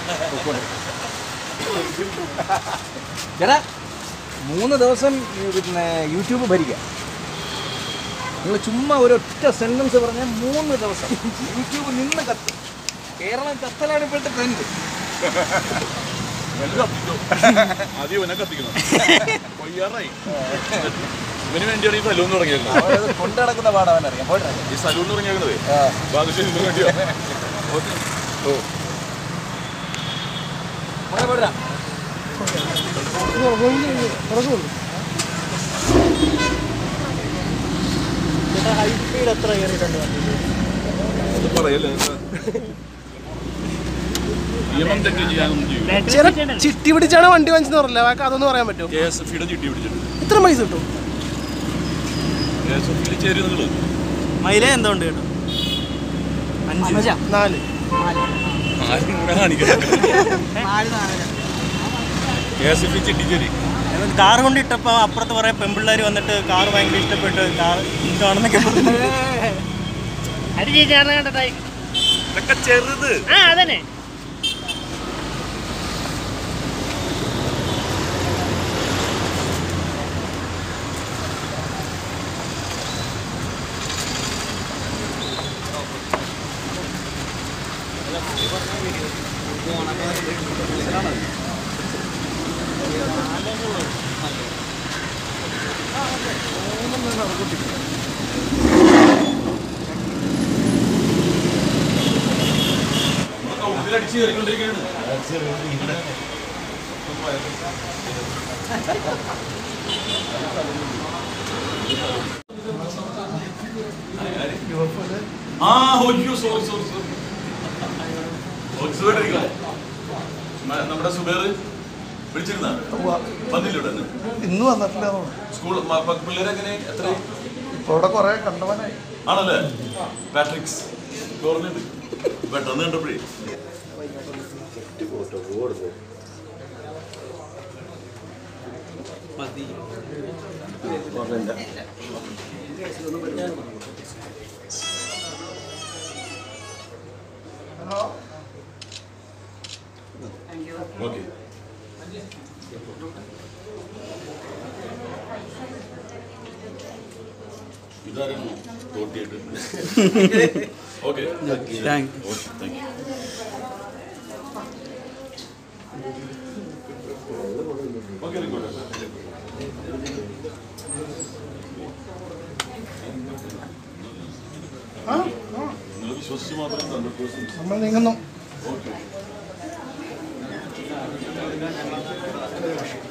ചേട്ടാ മൂന്ന് ദിവസം ഈ പിന്നെ യൂട്യൂബ് ഭരിക്കുക നിങ്ങൾ ചുമ്മാ ഒരു ഒറ്റ സെന്റൻസ് പറഞ്ഞാൽ മൂന്ന് ദിവസം യൂട്യൂബ് നിന്ന് കത്തും കേരളം കത്തലാണ് ഇപ്പോഴത്തെ ട്രെൻഡ് ആദ്യം ഇവനെ കത്തിക്കണം കൊയ്യാറായി ഇവന് വേണ്ടിയാണ് ഈ സലൂൺ തുടങ്ങിയത് കൊണ്ടു നടക്കുന്ന പാടാൻ അറിയാം പോട്ടെ ഈ സലൂൺ തുടങ്ങിയത് ബാദുഷന് വേണ്ടിയാ ഓ പോട്ടെ പോട്ടെ ഹൈ സ്പീഡ് എത്ര കയറിയിട്ടുണ്ട് അത് പറയല്ലേ നിയമം തെറ്റ് ചെയ്യാനൊന്നും ചെയ്യും ചേട്ടാ ചിട്ടി പിടിച്ചാണ് വണ്ടി വാങ്ങിച്ചെന്ന് പറഞ്ഞില്ല ബാക്കി അതൊന്നും പറയാൻ പറ്റുമോ കെ എസ് എഫ് ഇയുടെ ചിട്ടി പിടിച്ചിട്ടുണ്ട് ഇത്ര പൈസ കിട്ടും കെ എസ് എഫ് ഇയിൽ ചേരും നിങ്ങൾ മൈലേ എന്തോ ഉണ്ട് കേട്ടോ അഞ്ച് നാല് ആരും കൂടെ കാണിക്കുന്നത് കെ എസ് എഫ് ചിട്ടി ചേരി കാർ കൊണ്ട് ഇട്ടപ്പോ അപ്പുറത്ത് കുറെ പെമ്പിള്ളേർ വന്നിട്ട് കാർ ഭയങ്കര ഇഷ്ടപ്പെട്ട് കാർ കാണുന്നൊക്കെ പറഞ്ഞു അത് ചേച്ചിയാണ് കണ്ടതായി ഇതൊക്കെ ചെറുത് ആ അതന്നെ അടിച്ച് കയറിക്കൊണ്ടിരിക്കുകയാണ് ആ ഓയ്യോ സോറി സോറി സോറി സുഖമായിട്ടിരിക്കാം നമ്മുടെ സുബേർ വിളിച്ചിരുന്ന വന്നില്ല ഇവിടെ ഇന്ന്? ഇന്ന് വന്നിട്ടില്ല സ്കൂൾ മ- മ- പിള്ളേരെങ്ങനെ എത്ര ഇപ്പൊ ഇവിടെ കുറെ കണ്ടവനായി ആണല്ലേ പാട്രിക്സ് ഓർമ്മയുണ്ട് പെട്ടെന്ന് കണ്ടപ്പോഴേ ഓക്കെ ഇതായിരുന്നു തോട്ടിയിട്ട് okay thank okay thank you okay നിങ്ങൾ വിശ്വസിച്ച് മാത്രം ഹൺഡ്രഡ് പേഴ്സൻറ്റ് നമ്മൾ നീങ്ങുന്നു ഓക്കെ